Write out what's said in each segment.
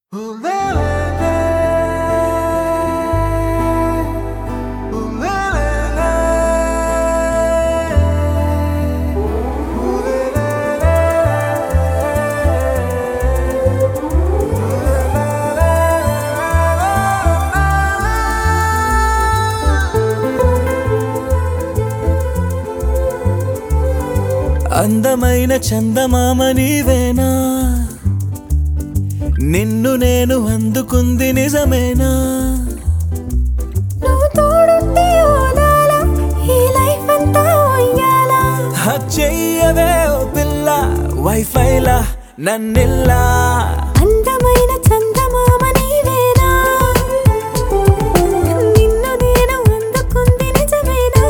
అందమైన చందమామ నీవేనా నిన్ను నేను అందుకుంది నిజమేనా నువ్వు తోడుంటే ఓదాల ఈ లైఫ్ అంతా ఉయ్యాలా హక్ చెయ్యవే ఓ పిల్ల వైఫైలా నన్నిల్లా అందమైన చందమామ నీవేనా నిన్ను నేను అందుకుంది నిజమేనా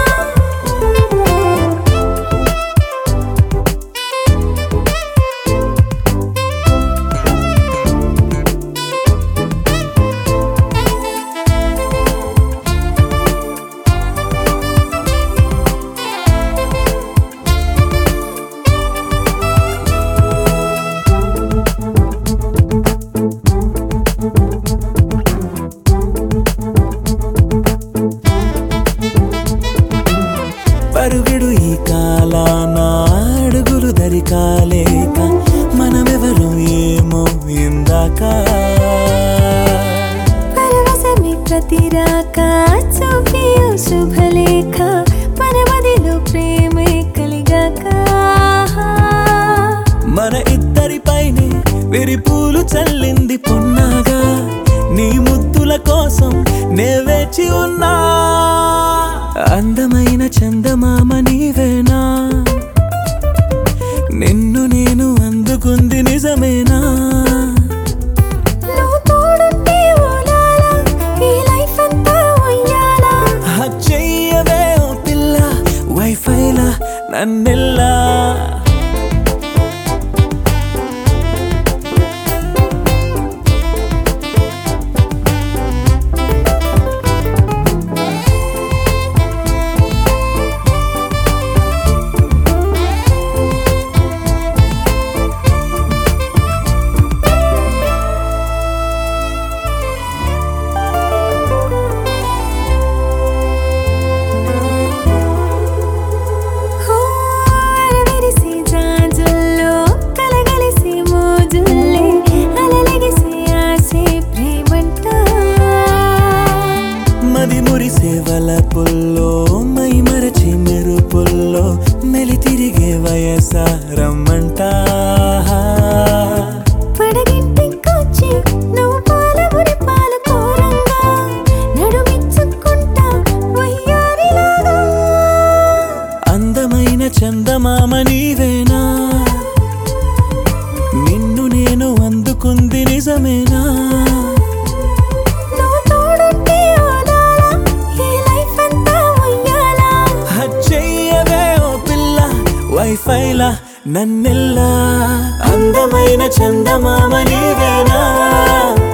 పరుగిడు ఈ కాలాన అడుగులు దరికాలేక మనమెవరు ఏమో ఇందాక పరవశమే ప్రతిరాక చూపి ఓ శుభలేఖ మన మదిలో ప్రేమే కలిగాక మన ఇద్దరిపైనే విరిపూలు చల్లింది పొన్నాగా నీ ముద్దుల కోసం నే వేచి ఉన్నా అందమైన చందమామ నీవేనా నిన్ను నేను అందుకుంది నిజమేనా నువ్వు తోడుంటే ఓలాలా ఈ లైఫ్ అంతా ఉయ్యాలా హక్ చెయ్యవే ఓ పిల్ల వైఫైలా నన్నెల్లా అరవిరిసే జాజుల్లో కలగలిసే మోజుల్లే అలలగిసే ఆసే ప్రేమంట మది మురిసే వలపుల్లో మై మరచి మెరుపుల్లో మెలి తిరిగే వయసారమ్మంట పడగింటికొచ్చి నువ్వు పాలబురి పాలు కోరంగా నడుమిచ్చుకుంటా వయ్యారిలాగా అందమైన చందమామ నీవేనా నిన్ను నేను అందుకుంది నిజమేనా నువ్వు తోడుంటే ఓదాలా ఈ లైఫ్ అంతా ఉయ్యాలా హక్ చెయ్యవే ఓ పిల్ల వైఫైలా నన్నెల్లా అందమైన చందమామ నీవేనా